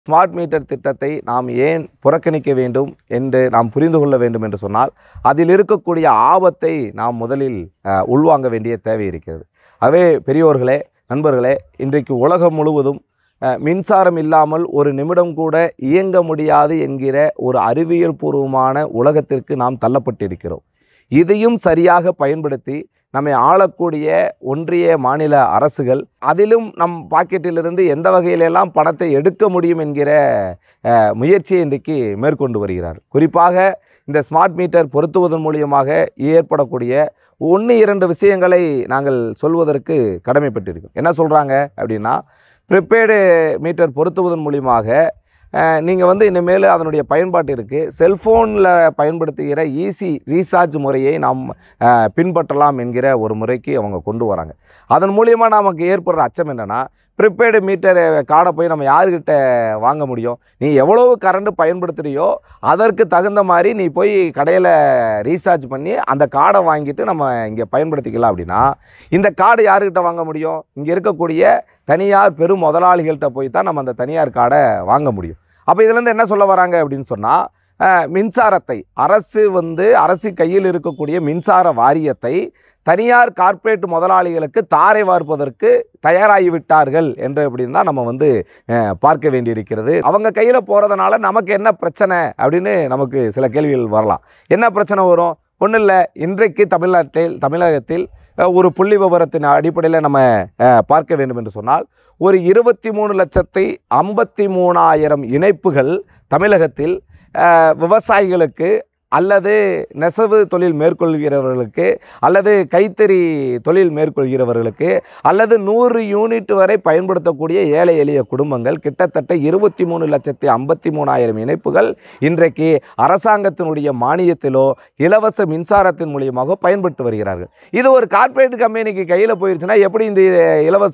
smart meter திட்டத்தை நாம் ஏன் புறக்கணிக்க வேண்டும் என்று நாம் புரிந்து கொள்ள வேண்டும் என்று சொன்னால் அதில் இருக்கக்கூடிய ஆபத்தை நாம் முதலில் அஹ், உள்வாங்க வேண்டிய தேவை இருக்கிறது ஆகவே பெரியோர்களே நண்பர்களே இன்றைக்கு உலகம் முழுவதும் அஹ், மின்சாரம் இல்லாமல் ஒரு நிமிடம் கூட இயங்க முடியாது என்கிற ஒரு அறிவியல் பூர்வமான உலகத்திற்கு நாம் தள்ளப்பட்டிருக்கிறோம் இதையும் சரியாக பயன்படுத்தி நம்மை ஆளக்கூடிய ஒன்றிய மாநில அரசுகள் அதிலும் நம் பாக்கெட்டிலிருந்து எந்த வகையிலெல்லாம் பணத்தை எடுக்க முடியும் என்கிற அஹ், முயற்சியை இன்றைக்கு மேற்கொண்டு வருகிறார் குறிப்பாக இந்த ஸ்மார்ட் மீட்டர் பொருத்துவதன் மூலியமாக ஏற்படக்கூடிய ஒன்று இரண்டு விஷயங்களை நாங்கள் சொல்வதற்கு கடமைப்பட்டிருக்கோம் என்ன சொல்கிறாங்க அப்படின்னா ப்ரிப்பேர்டு மீட்டர் பொருத்துவதன் மூலியமாக நீங்கள் வந்து இனிமேல் அதனுடைய பயன்பாட்டிற்கு செல்ஃபோனில் பயன்படுத்துகிற ஈஸி ரீசார்ஜ் முறையை நாம் அஹ், பின்பற்றலாம் என்கிற ஒரு முறைக்கு அவங்க கொண்டு வராங்க அதன் மூலியமாக நமக்கு ஏற்படுற அச்சம் என்னென்னா ப்ரிப்பேர்டு மீட்டர் கார்டை போய் நம்ம யாருக்கிட்ட வாங்க முடியும் நீ எவ்வளவு கரண்ட் பயன்படுத்துகிறியோ அதற்கு தகுந்த மாதிரி நீ போய் கடையில் ரீசார்ஜ் பண்ணி அந்த கார்டை வாங்கிட்டு நம்ம இங்கே பயன்படுத்திக்கலாம் அப்படின்னா இந்த கார்டு யாருக்கிட்ட வாங்க முடியும் இங்கே இருக்கக்கூடிய தனியார் பெரும் முதலாளிகள்கிட்ட போய் தான் நம்ம அந்த தனியார் கார்டை வாங்க முடியும் அப்போ இதுலேருந்து என்ன சொல்ல வராங்க அப்படின்னு சொன்னால் மின்சாரத்தை அரசு வந்து அரசு கையில் இருக்கக்கூடிய மின்சார வாரியத்தை தனியார் கார்ப்பரேட் முதலாளிகளுக்கு தாரை வார்ப்பதற்கு தயாராகிவிட்டார்கள் என்று அப்படின்னு தான் நம்ம வந்து அஹ், பார்க்க வேண்டியிருக்கிறது அவங்க கையில் போகிறதுனால நமக்கு என்ன பிரச்சனை அப்படின்னு நமக்கு சில கேள்விகள் வரலாம் என்ன பிரச்சனை வரும் ஒன்றும் இல்லை இன்றைக்கு தமிழ்நாட்டில் தமிழகத்தில் அஹ், ஒரு புள்ளி விவரத்தின் அடிப்படையில் நம்ம அஹ், பார்க்க வேண்டும் என்று சொன்னால் ஒரு இருபத்தி மூணு லட்சத்தி ஐம்பத்தி மூணாயிரம் இணைப்புகள் தமிழகத்தில் அஹ், விவசாயிகளுக்கு அல்லது நெசவு தொழில் மேற்கொள்கிறவர்களுக்கு அல்லது கைத்தறி தொழில் மேற்கொள்கிறவர்களுக்கு அல்லது நூறு யூனிட் வரை பயன்படுத்தக்கூடிய ஏழை எளிய குடும்பங்கள் கிட்டத்தட்ட இருபத்தி மூணு லட்சத்தி ஐம்பத்தி மூணாயிரம் இணைப்புகள் இன்றைக்கு அரசாங்கத்தினுடைய மானியத்திலோ இலவச மின்சாரத்தின் மூலியமாக பயன்பட்டு வருகிறார்கள் இது ஒரு கார்ப்பரேட் கம்பெனிக்கு கையில் போயிருச்சுன்னா எப்படி இந்த இலவச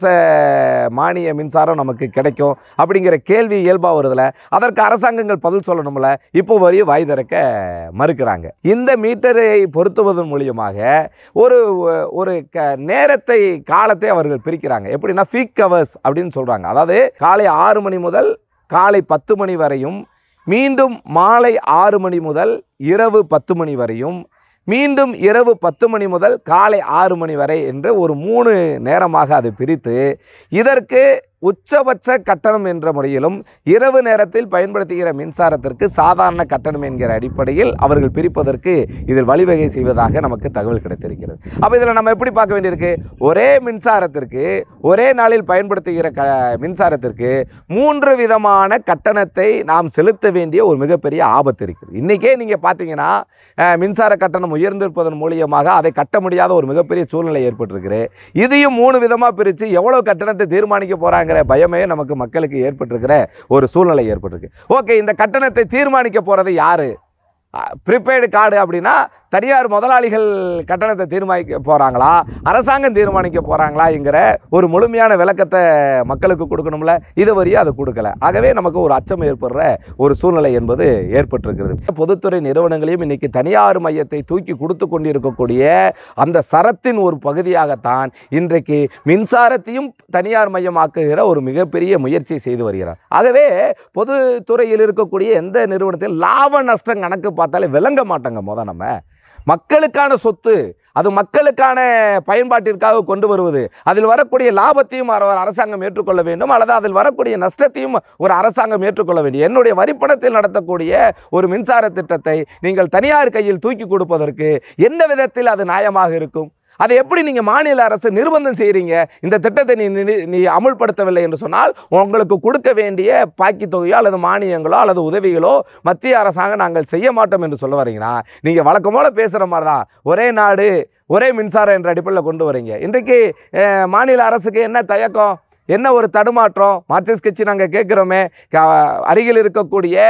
மானிய மின்சாரம் நமக்கு கிடைக்கும் அப்படிங்கிற கேள்வி இயல்பாக வருதுல அதற்கு அரசாங்கங்கள் பதில் சொல்லணும்ல இப்போ வரையும் வாய் திறக்க மறுக்கிறாங்க இந்த மீட்டரை பொருத்துவதன் மூலியமாக ஒரு ஒரு க நேரத்தை காலத்தை அவர்கள் பிரிக்கிறாங்க எப்படின்னா ஃபீக் ஹவர்ஸ் அப்படின்னு சொல்கிறாங்க அதாவது காலை ஆறு மணி முதல் காலை பத்து மணி வரையும் மீண்டும் மாலை ஆறு மணி முதல் இரவு பத்து மணி வரையும் மீண்டும் இரவு பத்து மணி முதல் காலை ஆறு மணி வரை என்று ஒரு மூணு நேரமாக அதை பிரித்து இதற்கு உச்சபட்ச கட்டணம் என்ற முறையிலும் இரவு நேரத்தில் பயன்படுத்துகிற மின்சாரத்திற்கு சாதாரண கட்டணம் என்கிற அடிப்படையில் அவர்கள் பிரிப்பதற்கு இதில் வழிவகை செய்வதாக நமக்கு தகவல் கிடைத்திருக்கிறது அப்போ இதில் நம்ம எப்படி பார்க்க வேண்டியிருக்கு ஒரே மின்சாரத்திற்கு ஒரே நாளில் பயன்படுத்துகிற க மின்சாரத்திற்கு மூன்று விதமான கட்டணத்தை நாம் செலுத்த வேண்டிய ஒரு மிகப்பெரிய ஆபத்து இருக்குது இன்றைக்கே நீங்கள் பார்த்தீங்கன்னா அஹ், மின்சார கட்டணம் உயர்ந்திருப்பதன் மூலியமாக அதை கட்ட முடியாத ஒரு மிகப்பெரிய சூழ்நிலை ஏற்பட்டிருக்குது இதையும் மூணு விதமாக பிரித்து எவ்வளோ கட்டணத்தை தீர்மானிக்க போகிறாங்கிற பயமே நமக்கு மக்களுக்கு ஏற்பட்டிருக்கிற ஒரு சூழ்நிலை ஏற்பட்டிருக்கு ஓகே இந்த கட்டணத்தை தீர்மானிக்க போகிறது யார் ப்ரீபெய்டு கார்டு அப்படின்னா தனியார் முதலாளிகள் கட்டணத்தை தீர்மானிக்க போகிறாங்களா அரசாங்கம் தீர்மானிக்க போகிறாங்களாங்கிற ஒரு முழுமையான விளக்கத்தை மக்களுக்கு கொடுக்கணும்ல இது வரையும் அதை கொடுக்கல ஆகவே நமக்கு ஒரு அச்சம் ஏற்படுற ஒரு சூழ்நிலை என்பது ஏற்பட்டிருக்கிறது பொதுத்துறை நிறுவனங்களையும் இன்னைக்கு தனியார் மையத்தை தூக்கி கொடுத்து கொண்டிருக்கக்கூடிய அந்த சரத்தின் ஒரு பகுதியாகத்தான் இன்றைக்கு மின்சாரத்தையும் தனியார் மையமாக்குகிற ஒரு மிகப்பெரிய முயற்சியை செய்து வருகிறார் ஆகவே பொதுத்துறையில் இருக்கக்கூடிய எந்த நிறுவனத்தில் லாப நஷ்டம் கணக்கு பார்த்தாலே விளங்க மாட்டாங்க முத நம்ம மக்களுக்கான சொத்து அது மக்களுக்கான பயன்பாட்டிற்காக கொண்டு வருவது அதில் வரக்கூடிய லாபத்தையும் அர- அரசாங்கம் ஏற்றுக்கொள்ள வேண்டும் அல்லது அதில் வரக்கூடிய நஷ்டத்தையும் ஒரு அரசாங்கம் ஏற்றுக்கொள்ள வேண்டும் என்னுடைய வரிப்பணத்தில் நடத்தக்கூடிய ஒரு மின்சார திட்டத்தை நீங்கள் தனியார் கையில் தூக்கி கொடுப்பதற்கு எந்த விதத்தில் அது நியாயமாக இருக்கும் அதை எப்படி நீங்கள் மாநில அரசு நிர்பந்தம் செய்கிறீங்க இந்த திட்டத்தை நீ நீ- நீ அமுல்படுத்தவில்லை என்று சொன்னால் உங்களுக்கு கொடுக்க வேண்டிய பாக்கி தொகையோ அல்லது மானியங்களோ அல்லது உதவிகளோ மத்திய அரசாங்கம் நாங்கள் செய்ய மாட்டோம் என்று சொல்ல வரீங்கன்னா நீங்கள் வழக்கம் போல பேசுகிற மாதிரி தான் ஒரே நாடு ஒரே மின்சாரம் என்ற அடிப்படையில் கொண்டு வரீங்க இன்றைக்கு அஹ், மாநில அரசுக்கு என்ன தயக்கம் என்ன ஒரு தடுமாற்றம் மார்க்சிஸ்ட் கட்சி நாங்கள் கேட்குறோமே க- அருகில் இருக்கக்கூடிய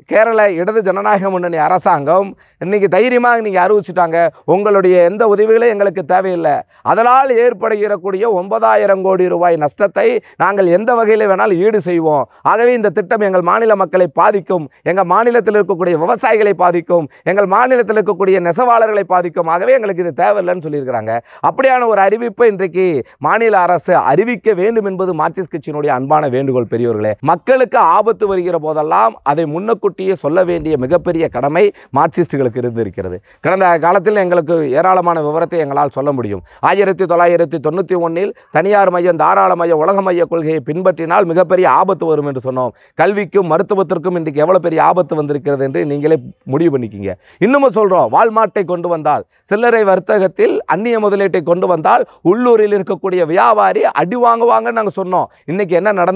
கேரள இடது ஜனநாயக முன்னணி அரசாங்கம் இன்னைக்கு தைரியமாக நீங்கள் அறிவிச்சிட்டாங்க உங்களுடைய எந்த உதவிகளும் எங்களுக்கு தேவையில்லை அதனால் ஏற்படுகிறக்கூடிய ஒன்பதாயிரம் கோடி ரூபாய் நஷ்டத்தை நாங்கள் எந்த வகையில் வேணாலும் ஈடு செய்வோம் ஆகவே இந்த திட்டம் எங்கள் மாநில மக்களை பாதிக்கும் எங்கள் மாநிலத்தில் இருக்கக்கூடிய விவசாயிகளை பாதிக்கும் எங்கள் மாநிலத்தில் இருக்கக்கூடிய நெசவாளர்களை பாதிக்கும் ஆகவே எங்களுக்கு இது தேவையில்லைன்னு சொல்லியிருக்கிறாங்க அப்படியான ஒரு அறிவிப்பை இன்றைக்கு மாநில அரசு அறிவிக்க வேண்டும் என்பது மார்க்சிஸ்ட் கட்சியினுடைய அன்பான வேண்டுகோள் பெரியவர்களே மக்களுக்கு ஆபத்து வருகிற போதெல்லாம் அதை முன்னக்கூட்டியே சொல்ல வேண்டிய மிகப்பெரிய கடமை மார்க்சிஸ்டுகளுக்கு இருந்திருக்கிறது கடந்த காலத்தில் எங்களுக்கு ஏராளமான விவரத்தை எங்களால் சொல்ல முடியும் ஆயிரத்தி தொள்ளாயிரத்தி தொண்ணூற்றி ஒன்றில் தனியார் மையம் தாராள மையம் உலக மைய கொள்கையை பின்பற்றினால் மிகப்பெரிய ஆபத்து வரும் என்று சொன்னோம் கல்விக்கும் மருத்துவத்திற்கும் இன்றைக்கு எவ்வளோ பெரிய ஆபத்து வந்திருக்கிறது என்று நீங்களே முடிவு பண்ணிக்கிங்க இன்னமும் சொல்கிறோம் வால்மார்ட்டை கொண்டு வந்தால் சில்லறை வர்த்தகத்தில் அந்நிய முதலீட்டை கொண்டு வந்தால் உள்ளூரில் இருக்கக்கூடிய வியாபாரி அடி வாங்குவாங்கன்னு நாங்கள் சொன்னோம் இன்னைக்கு என்ன நடந்து